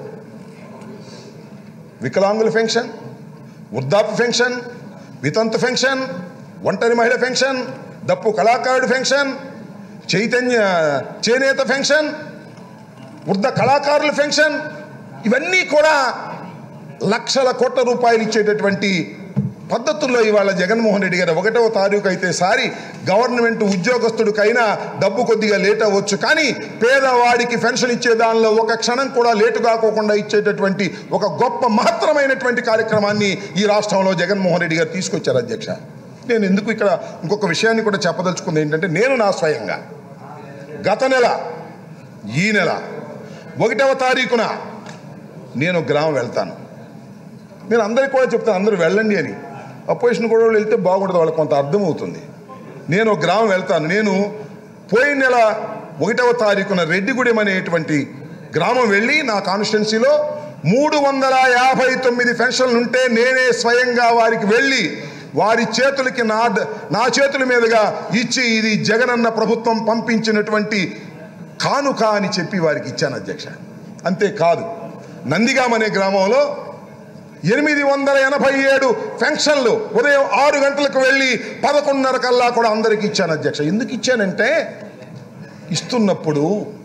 వికలాంగుల పెన్షన్ వృద్ధాప్య పెన్షన్ వితంతు పెన్షన్ ఒంటరి మహిళ పెన్షన్ దప్పు కళాకారుడు పెన్షన్ చైతన్య చేనేత పెన్షన్ వృద్ధ కళాకారుల పెన్షన్ ఇవన్నీ కూడా లక్షల కోట్ల రూపాయలు ఇచ్చేటటువంటి పద్ధతుల్లో ఇవాళ జగన్మోహన్ రెడ్డి గారు ఒకటవ తారీఖు అయితే సారి గవర్నమెంట్ ఉద్యోగస్తుడికైనా డబ్బు కొద్దిగా లేట్ అవ్వచ్చు కానీ పేదవాడికి పెన్షన్ ఇచ్చే దానిలో ఒక క్షణం కూడా లేటు కాకోకుండా ఇచ్చేటటువంటి ఒక గొప్ప మహత్తరమైనటువంటి కార్యక్రమాన్ని ఈ రాష్ట్రంలో జగన్మోహన్ రెడ్డి గారు తీసుకొచ్చారు అధ్యక్ష నేను ఎందుకు ఇక్కడ ఇంకొక విషయాన్ని కూడా చెప్పదలుచుకుంది ఏంటంటే నేను నా స్వయంగా గత నెల ఈ నెల ఒకటవ తారీఖున నేను గ్రామం వెళ్తాను నేను అందరికీ కూడా చెప్తాను అందరూ వెళ్ళండి అని అపోజిషన్ కూడా వెళ్తే బాగుంటుంది వాళ్ళకి కొంత అర్థమవుతుంది నేను ఒక గ్రామం వెళ్తాను నేను పోయిన నెల ఒకటవ తారీఖున రెడ్డిగూడెం అనేటువంటి గ్రామం వెళ్ళి నా కాన్స్టిట్యున్సీలో మూడు వందల యాభై తొమ్మిది పెన్షన్లు ఉంటే నేనే స్వయంగా వారికి వెళ్ళి వారి చేతులకి నా నా చేతుల మీదుగా ఇచ్చి ఇది జగనన్న ప్రభుత్వం పంపించినటువంటి కానుక అని చెప్పి వారికి ఇచ్చాను అధ్యక్ష అంతేకాదు నందిగాం అనే గ్రామంలో ఎనిమిది వందల ఎనభై ఏడు పెన్షన్లు ఉదయం ఆరు గంటలకు వెళ్ళి పదకొండున్నర కల్లా కూడా అందరికి ఇచ్చాను అధ్యక్ష ఎందుకు ఇచ్చానంటే ఇస్తున్నప్పుడు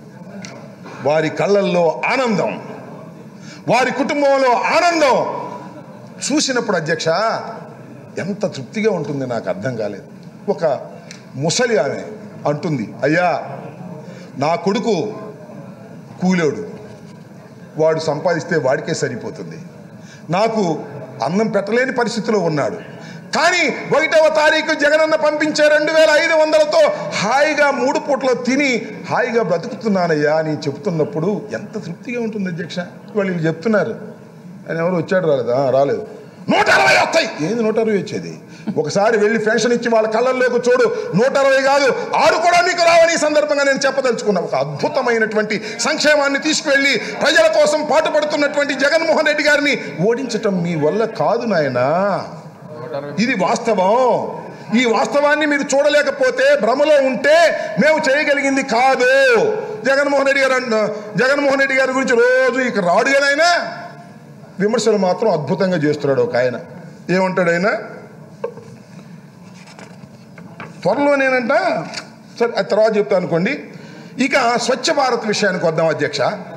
వారి కళ్ళల్లో ఆనందం వారి కుటుంబంలో ఆనందం చూసినప్పుడు అధ్యక్ష ఎంత తృప్తిగా ఉంటుంది నాకు అర్థం కాలేదు ఒక ముసలి ఆమె అంటుంది అయ్యా నా కొడుకు కూలోడు వాడు సంపాదిస్తే వాడికే సరిపోతుంది నాకు అన్నం పెట్టలేని పరిస్థితిలో ఉన్నాడు కానీ ఒకటవ తారీఖు జగనన్న పంపించే రెండు వేల ఐదు వందలతో హాయిగా మూడు పూటలో తిని హాయిగా బ్రతుకుతున్నానయ్యా అని చెప్తున్నప్పుడు ఎంత తృప్తిగా ఉంటుంది అధ్యక్ష వాళ్ళు వీళ్ళు చెప్తున్నారు ఆయన ఎవరు వచ్చాడు రాలేదా "ఆ, రాలేదు నూట అరవై వస్తాయి ఏంది నూట అరవై వచ్చేది ఒకసారి వెళ్ళి పెన్షన్ ఇచ్చి వాళ్ళ కళ్ళల్లోకి చూడు నూట అరవై కాదు ఆరు కూడా మీకు రావని ఈ సందర్భంగా నేను చెప్పదలుచుకున్నా ఒక అద్భుతమైనటువంటి సంక్షేమాన్ని తీసుకువెళ్ళి ప్రజల కోసం పాటుపడుతున్నటువంటి జగన్మోహన్ రెడ్డి గారిని ఓడించటం మీ వల్ల కాదు నాయనా ఇది వాస్తవం ఈ వాస్తవాన్ని మీరు చూడలేకపోతే భ్రమలో ఉంటే మేము చేయగలిగింది కాదు జగన్మోహన్ రెడ్డి గారు అంట జగన్మోహన్ రెడ్డి గారి గురించి రోజు ఇక రాడుగానైనా విమర్శలు మాత్రం అద్భుతంగా చేస్తున్నాడు ఒక ఆయన ఏమంటాడు ఆయన త్వరలోనేనంట సరే అది తర్వాత చెప్తా అనుకోండి ఇక స్వచ్ఛ భారత్ విషయానికి వద్దాం అధ్యక్ష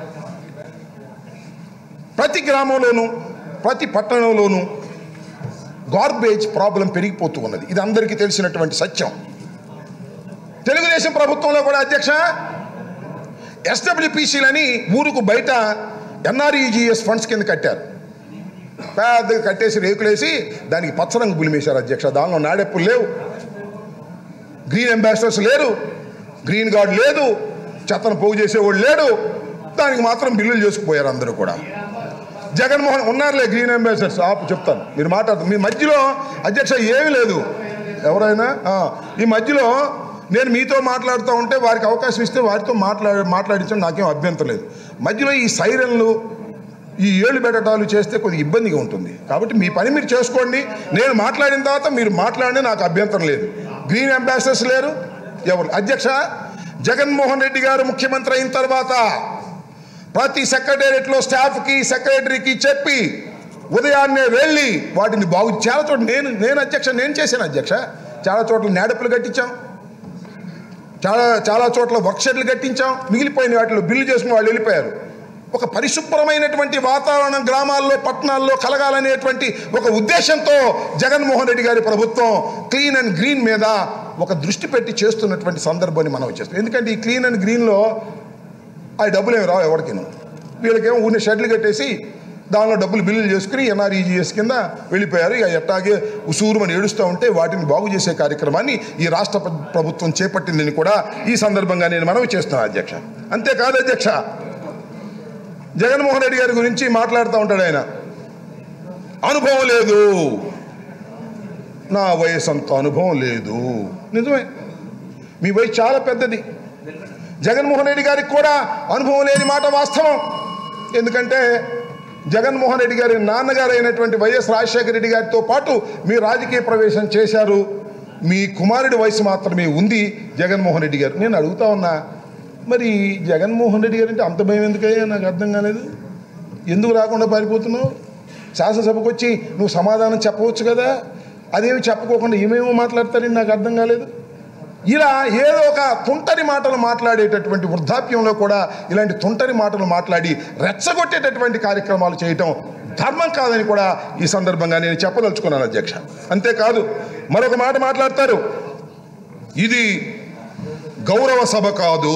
ప్రతి గ్రామంలోనూ ప్రతి పట్టణంలోనూ గార్బేజ్ ప్రాబ్లం పెరిగిపోతూ ఉన్నది ఇది అందరికీ తెలిసినటువంటి సత్యం తెలుగుదేశం ప్రభుత్వంలో కూడా అధ్యక్ష ఎస్డబ్ల్యూపీసీలని ఊరుకు బయట ఎన్ఆర్ఈజిఎస్ ఫండ్స్ కింద కట్టారు పెద్దగా కట్టేసి రేకులేసి దానికి పచ్చరంగు పులిమేశారు అధ్యక్ష దానిలో నాడెప్పులు లేవు గ్రీన్ అంబాసిడర్స్ లేరు గ్రీన్ గార్డ్ లేదు చెత్తను పోగు చేసేవాడు లేడు దానికి మాత్రం బిల్లులు చేసుకుపోయారు అందరూ కూడా జగన్మోహన్ ఉన్నారులే గ్రీన్ అంబాసిడర్స్ ఆపు చెప్తాను మీరు మాట్లాడుతారు మీ మధ్యలో అధ్యక్ష ఏమీ లేదు ఎవరైనా ఆ, ఈ మధ్యలో నేను మీతో మాట్లాడుతూ ఉంటే వారికి అవకాశం ఇస్తే వారితో మాట్లాడి మాట్లాడించడం నాకేం అభ్యంతరం లేదు మధ్యలో ఈ సైరన్లు ఈ ఏళ్ళు పెట్టడాలు చేస్తే కొద్దిగా ఇబ్బందిగా ఉంటుంది కాబట్టి మీ పని మీరు చేసుకోండి నేను మాట్లాడిన తర్వాత మీరు మాట్లాడిన నాకు అభ్యంతరం లేదు గ్రీన్ అంబాసిడర్స్ లేరు ఎవరు అధ్యక్ష జగన్మోహన్ రెడ్డి గారు ముఖ్యమంత్రి అయిన తర్వాత ప్రతి సెక్రటేరియట్లో స్టాఫ్కి సెక్రటరీకి చెప్పి ఉదయాన్నే వెళ్ళి వాటిని బాగు చాలా చోట్ల నేను నేను అధ్యక్ష నేను చేశాను అధ్యక్ష చాలా చోట్ల నేడపులు కట్టించాం చాలా చాలా చోట్ల వర్క్షెడ్లు కట్టించాం మిగిలిపోయిన వాటిలో బిల్లు చేసుకుని వాళ్ళు వెళ్ళిపోయారు ఒక పరిశుభ్రమైనటువంటి వాతావరణం గ్రామాల్లో పట్టణాల్లో కలగాలనేటువంటి ఒక ఉద్దేశంతో జగన్మోహన్ రెడ్డి గారి ప్రభుత్వం క్లీన్ అండ్ గ్రీన్ మీద ఒక దృష్టి పెట్టి చేస్తున్నటువంటి సందర్భాన్ని మనం చేస్తాం ఎందుకంటే ఈ క్లీన్ అండ్ గ్రీన్లో ఆ డబ్బులు ఏమి రావు ఎవరికేను వీళ్ళకేమో ఊరిని షెడ్లు కట్టేసి దానిలో డబ్బులు బిల్లులు చేసుకుని ఎన్ఆర్ఈజీఎస్ కింద వెళ్ళిపోయారు ఇక ఎట్టాగే ఉసూరుమని ఏడుస్తూ ఉంటే వాటిని బాగు చేసే కార్యక్రమాన్ని ఈ రాష్ట్ర ప్ర- ప్రభుత్వం చేపట్టిందని కూడా ఈ సందర్భంగా నేను మనవి చేస్తున్నాను అధ్యక్ష అంతేకాదు అధ్యక్ష జగన్మోహన్ రెడ్డి గారి గురించి మాట్లాడుతూ ఉంటాడు ఆయన అనుభవం లేదు నా వయసు అంత అనుభవం లేదు నిజమే మీ వయసు చాలా పెద్దది జగన్మోహన్ రెడ్డి గారికి కూడా అనుభవం లేని మాట వాస్తవం ఎందుకంటే జగన్మోహన్ రెడ్డి గారి నాన్నగారు అయినటువంటి వైఎస్ రాజశేఖర రెడ్డి గారితో పాటు మీ రాజకీయ ప్రవేశం చేశారు మీ కుమారుడి వయసు మాత్రమే ఉంది జగన్మోహన్ రెడ్డి గారు నేను అడుగుతా ఉన్నా మరి జగన్మోహన్ రెడ్డి గారు అంటే అంత భయం ఎందుకయ్యా నాకు అర్థం కాలేదు ఎందుకు రాకుండా పారిపోతున్నావు శాసనసభకు వచ్చి నువ్వు సమాధానం చెప్పవచ్చు కదా అదేమి చెప్పుకోకుండా ఏమేమో మాట్లాడతారని నాకు అర్థం కాలేదు ఇలా ఏదో ఒక తుంటరి మాటలు మాట్లాడేటటువంటి వృద్ధాప్యంలో కూడా ఇలాంటి తుంటరి మాటలు మాట్లాడి రెచ్చగొట్టేటటువంటి కార్యక్రమాలు చేయటం ధర్మం కాదని కూడా ఈ సందర్భంగా నేను చెప్పదలుచుకున్నాను అధ్యక్ష అంతేకాదు మరొక మాట మాట్లాడతారు ఇది గౌరవ సభ కాదు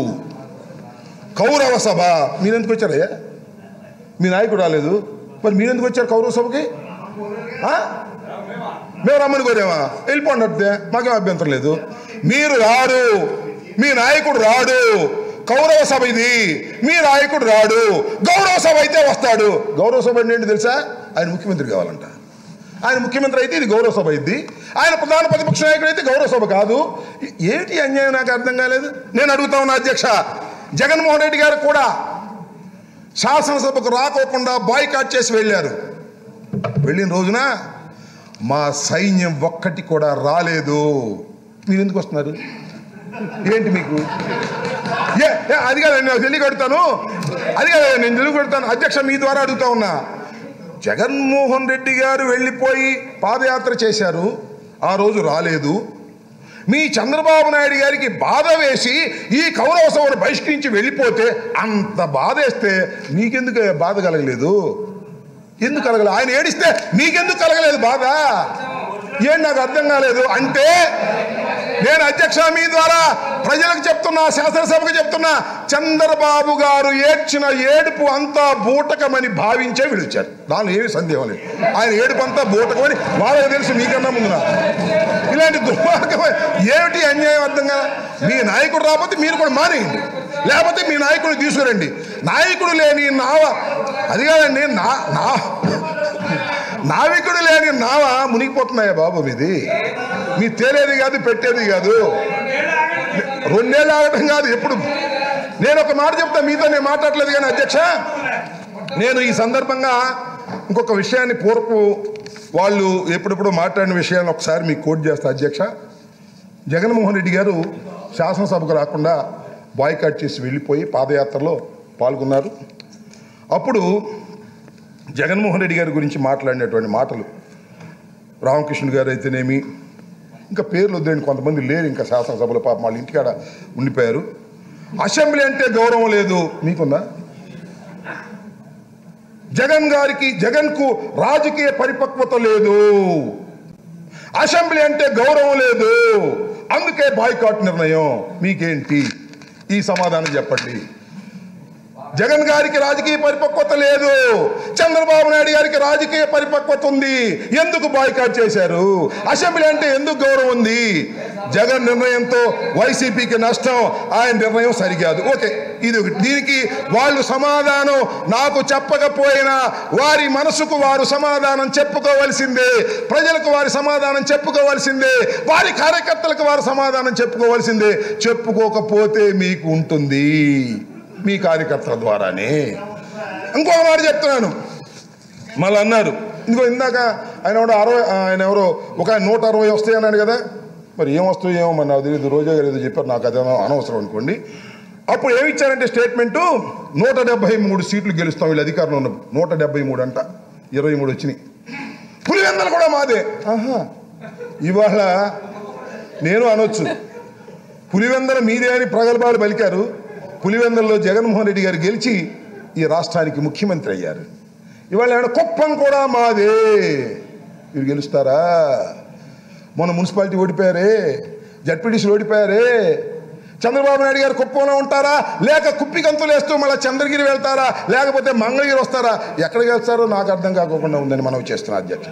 కౌరవ సభ మీరెందుకు వచ్చారయ్యా మీ నాయకుడు రాలేదు మరి మీరెందుకు వచ్చారు కౌరవ సభకి ఆ? మేము రమ్మని కోరామా వెళ్ళిపోండి అంటే మాకేం అభ్యంతరం లేదు మీరు రారు మీ నాయకుడు రాడు కౌరవ సభ ఇది మీ నాయకుడు రాడు గౌరవ సభ అయితే వస్తాడు గౌరవ సభ అంటే ఏంటి తెలుసా ఆయన ముఖ్యమంత్రి కావాలంట ఆయన ముఖ్యమంత్రి అయితే ఇది గౌరవ సభ అయింది ఆయన ప్రధాన ప్రతిపక్ష నాయకుడు అయితే గౌరవ సభ కాదు ఏంటి అన్యాయం నాకు అర్థం కాలేదు నేను అడుగుతా ఉన్నా అధ్యక్ష జగన్మోహన్ రెడ్డి గారు కూడా శాసనసభకు రాకోకుండా బాయ్కాట్ చేసి వెళ్ళారు వెళ్ళిన రోజున మా సైన్యం ఒక్కటి కూడా రాలేదు మీరు ఎందుకు వస్తున్నారు ఏంటి మీకు ఏ ఏ, అది కాదు నేను తెలియ కడతాను అది కాదు నేను తెలుగు కడతాను అధ్యక్ష మీ ద్వారా అడుగుతా ఉన్నా జగన్మోహన్ రెడ్డి గారు వెళ్ళిపోయి పాదయాత్ర చేశారు ఆ రోజు రాలేదు మీ చంద్రబాబు నాయుడు గారికి బాధ వేసి ఈ కౌరవ సభను బహిష్కరించి వెళ్ళిపోతే అంత బాధ వేస్తే మీకెందుకు బాధ కలగలేదు ఎందుకు కలగలేదు ఆయన ఏడిస్తే మీకెందుకు కలగలేదు బాధ ఏం నాకు అర్థం కాలేదు అంటే నేను అధ్యక్ష మీ ద్వారా ప్రజలకు చెప్తున్నా శాసనసభకు చెప్తున్నా చంద్రబాబు గారు ఏడ్చిన ఏడుపు అంతా బూటకమని భావించే విడిచారు దానిలో ఏమీ సందేహం లేదు ఆయన ఏడుపు అంతా బూటకమని వాళ్ళకి తెలుసు మీకన్నా ముందు నాకు. ఇలాంటి దుర్మార్గమైన ఏమిటి అన్యాయం అర్థం కదా మీ నాయకుడు రాకపోతే మీరు కూడా మానేయండి లేకపోతే మీ నాయకుడిని తీసుకురండి నాయకుడు లేని నావ అది కాదండి నా నా నావికుడు లేని నావ మునిగిపోతున్నాయా బాబు మీది మీ తేలేది కాదు పెట్టేది కాదు రెండేళ్ళు ఆగటం కాదు ఎప్పుడు నేను ఒక మాట చెప్తా మీతో నేను మాట్లాడలేదు కానీ అధ్యక్ష నేను ఈ సందర్భంగా ఇంకొక విషయాన్ని పూర్వపు వాళ్ళు ఎప్పుడెప్పుడు మాట్లాడిన విషయాన్ని ఒకసారి మీకు కోట్ చేస్తా అధ్యక్ష జగన్మోహన్ రెడ్డి గారు శాసనసభకు రాకుండా బాయ్కాట్ చేసి వెళ్ళిపోయి పాదయాత్రలో పాల్గొన్నారు అప్పుడు జగన్మోహన్ రెడ్డి గారి గురించి మాట్లాడినటువంటి మాటలు రామకృష్ణ గారు అయితేనేమి ఇంకా పేర్లు వద్దండి కొంతమంది లేరు ఇంకా శాసనసభలో పాపం వాళ్ళ ఇంటికాడ ఉండిపోయారు అసెంబ్లీ అంటే గౌరవం లేదు మీకుందా జగన్ గారికి జగన్కు రాజకీయ పరిపక్వత లేదు అసెంబ్లీ అంటే గౌరవం లేదు అందుకే బాయ్కాట్ నిర్ణయం మీకేంటి ఈ సమాధానం చెప్పండి జగన్ గారికి రాజకీయ పరిపక్వత లేదు చంద్రబాబు నాయుడు గారికి రాజకీయ పరిపక్వత ఉంది ఎందుకు బాయ్కాట్ చేశారు అసెంబ్లీ అంటే ఎందుకు గౌరవం ఉంది జగన్ నిర్ణయంతో వైసీపీకి నష్టం ఆయన నిర్ణయం సరికాదు ఓకే ఇది ఒకటి దీనికి వాళ్ళు సమాధానం నాకు చెప్పకపోయినా వారి మనసుకు వారు సమాధానం చెప్పుకోవలసిందే ప్రజలకు వారి సమాధానం చెప్పుకోవాల్సిందే వారి కార్యకర్తలకు వారు సమాధానం చెప్పుకోవాల్సిందే చెప్పుకోకపోతే మీకు ఉంటుంది మీ కార్యకర్తల ద్వారానే ఇంకొక మాట చెప్తున్నాను మళ్ళీ అన్నారు ఇంకో ఇందాక ఆయన ఎవడో అరవై ఆయన ఎవరో ఒక ఆయన నూట అరవై వస్తాయి అన్నాడు కదా మరి ఏం వస్తాయో ఏమో మరి నాకు తెలియదు రోజా గారు ఏదో చెప్పారు నాకు అదే అనవసరం అనుకోండి అప్పుడు ఏమి ఇచ్చారంటే స్టేట్మెంటు నూట డెబ్బై మూడు సీట్లు గెలుస్తాం వీళ్ళు అధికారంలో ఉన్న నూట డెబ్బై మూడు అంట ఇరవై మూడు వచ్చినాయి పులివెందలు కూడా మాదే ఆహా ఇవాళ నేను అనొచ్చు పులివెందల మీదే అని ప్రగల్భాలు పలికారు పులివెందల్లో జగన్మోహన్ రెడ్డి గారు గెలిచి ఈ రాష్ట్రానికి ముఖ్యమంత్రి అయ్యారు ఇవాళ ఏమైనా కుప్పం కూడా మాదే మీరు గెలుస్తారా మొన్న మున్సిపాలిటీ ఓడిపోయారే జడ్పీటీసీలు ఓడిపోయారే చంద్రబాబు నాయుడు గారు కుప్పంలో ఉంటారా లేక కుప్పిగంతులు వేస్తూ మళ్ళీ చంద్రగిరి వెళ్తారా లేకపోతే మంగళగిరి వస్తారా ఎక్కడికి వెళ్తారో నాకు అర్థం కాకుండా ఉందని మనం చేస్తున్నా అధ్యక్ష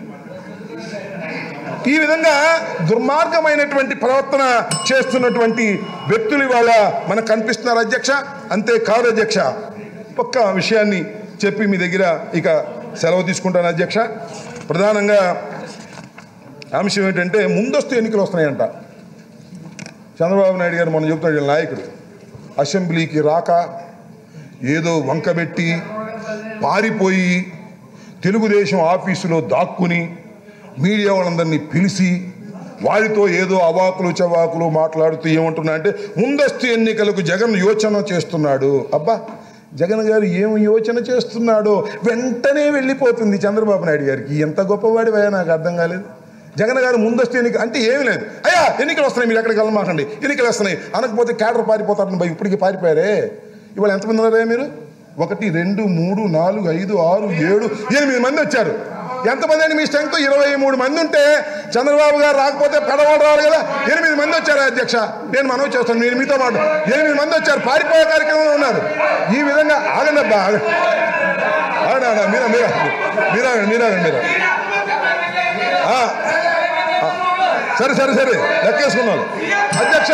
ఈ విధంగా దుర్మార్గమైనటువంటి ప్రవర్తన చేస్తున్నటువంటి వ్యక్తులు ఇవాళ మనకు కనిపిస్తున్నారు అధ్యక్ష అంతేకాదు అధ్యక్ష ఒక్క విషయాన్ని చెప్పి మీ దగ్గర ఇక సెలవు తీసుకుంటాను అధ్యక్ష ప్రధానంగా అంశం ఏంటంటే ముందస్తు ఎన్నికలు వస్తున్నాయంట చంద్రబాబు నాయుడు గారు మనం చెప్తున్నాడు వీళ్ళ నాయకుడు అసెంబ్లీకి రాక ఏదో వంకబెట్టి పారిపోయి తెలుగుదేశం ఆఫీసులో దాక్కుని మీడియా వాళ్ళందరినీ పిలిచి వారితో ఏదో అవాకులు చవాకులు మాట్లాడుతూ ఏమంటున్నా అంటే ముందస్తు ఎన్నికలకు జగన్ యోచన చేస్తున్నాడు అబ్బా జగన్ గారు ఏం యోచన చేస్తున్నాడో వెంటనే వెళ్ళిపోతుంది చంద్రబాబు నాయుడు గారికి ఎంత గొప్పవాడివయ్యా నాకు అర్థం కాలేదు జగన్ గారు ముందస్తు ఎన్నిక అంటే ఏమీ లేదు అయ్యా ఎన్నికలు వస్తున్నాయి మీరు ఎక్కడికి వెళ్ళమాకండి ఎన్నికలు వస్తున్నాయి అనకపోతే క్యాడర్ పారిపోతారని భయ ఇప్పటికి పారిపోయారే ఇవాళ ఎంతమంది ఉన్నారా మీరు ఒకటి రెండు మూడు నాలుగు ఐదు ఆరు ఏడు ఎనిమిది మంది వచ్చారు ఎంతమంది అండి మీ స్ట్రెంగ్త్ ఇరవై మూడు మంది ఉంటే చంద్రబాబు గారు రాకపోతే పడవాడు రావాలి కదా ఎనిమిది మంది వచ్చారు అధ్యక్ష నేను మనవి చేస్తాను నేను మీతో మాట ఎనిమిది మంది వచ్చారు పారిపోయే కార్యక్రమంలో ఉన్నారు ఈ విధంగా ఆగండి అబ్బా ఆగండి ఆగండి ఆగండి మీరా మీరా మీరాగండి మీరాగండి మీరా ఆ, ఆ. సరే సరే సరే లెక్కేసుకున్నాను అధ్యక్ష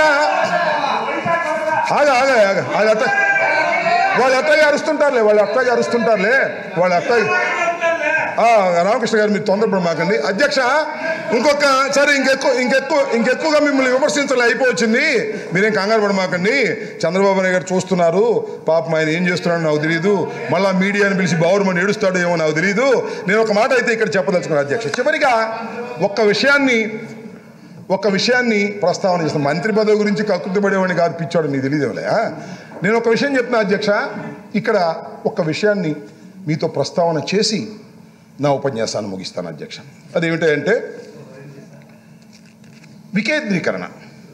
ఆగ ఆగ ఆగ ఆగ అట్ట వాళ్ళు అట్టగా అరుస్తుంటారులే వాళ్ళు అట్టగా అరుస్తుంటారులే వాళ్ళు అట్టగా ఆ, రామకృష్ణ గారు మీరు తొందరపడ మాకండి అధ్యక్ష ఇంకొక సరే ఇంకెక్కువ ఇంకెక్కువ ఇంకెక్కువగా మిమ్మల్ని విమర్శించాలి అయిపోవచ్చింది మీరేం కంగారు పడమాకండి చంద్రబాబు నాయుడు గారు చూస్తున్నారు పాపం ఆయన ఏం చేస్తున్నాడో నాకు తెలియదు మళ్ళా మీడియాని పిలిచి బావురమని ఏడుస్తాడో ఏమో నాకు తెలియదు నేను ఒక మాట అయితే ఇక్కడ చెప్పదలుచుకున్నాను అధ్యక్ష చివరిగా ఒక్క విషయాన్ని ఒక విషయాన్ని ప్రస్తావన చేస్తాను మంత్రి పదవి గురించి కక్కుర్తిపడేవాడిని కాదు పిచ్చాడు నీకు తెలియదులే నేను ఒక విషయం చెప్తున్నా అధ్యక్ష ఇక్కడ ఒక విషయాన్ని మీతో ప్రస్తావన చేసి నా ఉపన్యాసాన్ని ముగిస్తాను అధ్యక్ష అదేమిటంటే వికేంద్రీకరణ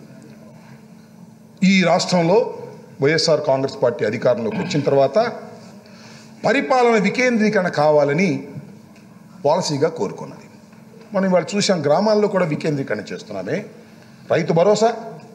ఈ రాష్ట్రంలో వైఎస్ఆర్ కాంగ్రెస్ పార్టీ అధికారంలోకి వచ్చిన తర్వాత పరిపాలన వికేంద్రీకరణ కావాలని పాలసీగా కోరుకున్నది మనం ఇవాళ చూసాం గ్రామాల్లో కూడా వికేంద్రీకరణ చేస్తున్నామే రైతు భరోసా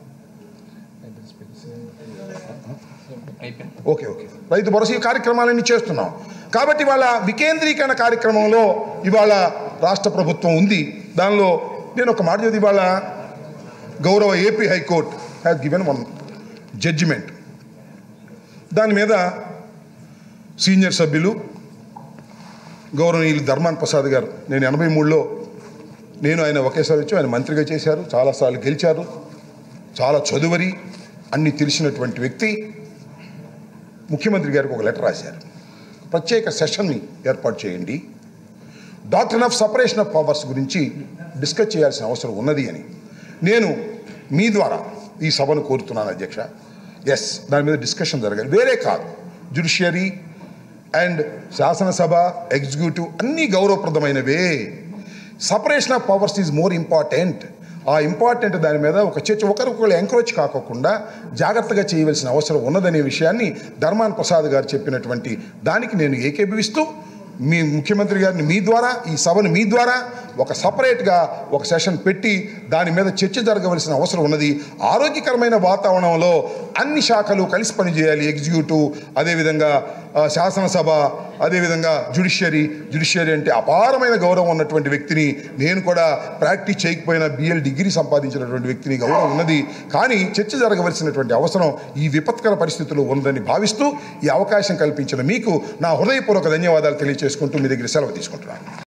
ఓకే ఓకే రైతు భరోసా ఈ కార్యక్రమాలన్నీ చేస్తున్నాం కాబట్టి ఇవాళ వికేంద్రీకరణ కార్యక్రమంలో ఇవాళ రాష్ట్ర ప్రభుత్వం ఉంది దానిలో నేను ఒక మాట చదివి ఇవాళ గౌరవ AP high court has given one judgement దాని మీద సీనియర్ సభ్యులు గౌరవనీయులు ధర్మాన్ ప్రసాద్ గారు నేను ఎనభై మూడులో నేను ఆయన ఒకేసారి వచ్చి ఆయన మంత్రిగా చేశారు చాలాసార్లు గెలిచారు చాలా చదువరి అన్ని తెలిసినటువంటి వ్యక్తి ముఖ్యమంత్రి గారికి ఒక లెటర్ రాశారు ప్రత్యేక సెషన్ని ఏర్పాటు చేయండి doctor of separation of powers గురించి డిస్కస్ చేయాల్సిన అవసరం ఉన్నది అని నేను మీ ద్వారా ఈ సభను కోరుతున్నాను అధ్యక్ష ఎస్ దాని మీద డిస్కషన్ జరగాలి వేరే కాదు జ్యుడిషియరీ అండ్ శాసనసభ ఎగ్జిక్యూటివ్ అన్నీ గౌరవప్రదమైనవే separation of powers is more important ఆ ఇంపార్టెంట్ దాని మీద ఒక చర్చ ఒకరికొకరు ఎంకరేజ్ కాకోకుండా జాగ్రత్తగా చేయవలసిన అవసరం ఉన్నదనే విషయాన్ని ధర్మాన్ ప్రసాద్ గారు చెప్పినటువంటి దానికి నేను ఏకీభవిస్తూ మీ ముఖ్యమంత్రి గారిని మీ ద్వారా ఈ సభను మీ ద్వారా ఒక సపరేట్గా ఒక సెషన్ పెట్టి దాని మీద చర్చ జరగవలసిన అవసరం ఉన్నది ఆరోగ్యకరమైన వాతావరణంలో అన్ని శాఖలు కలిసి పనిచేయాలి ఎగ్జిక్యూటివ్ అదేవిధంగా ఆ, శాసనసభ అదేవిధంగా జ్యుడిషియరీ జ్యుడిషియరీ అంటే అపారమైన గౌరవం ఉన్నటువంటి వ్యక్తిని నేను కూడా ప్రాక్టీస్ చేయకపోయినా బిఎల్ డిగ్రీ సంపాదించినటువంటి వ్యక్తిని గౌరవం ఉన్నది కానీ చర్చ జరగవలసినటువంటి అవసరం ఈ విపత్కర పరిస్థితుల్లో ఉందని భావిస్తూ ఈ అవకాశం కల్పించిన మీకు నా హృదయపూర్వక ధన్యవాదాలు తెలియజేసుకుంటూ మీ దగ్గర సెలవు తీసుకుంటున్నాను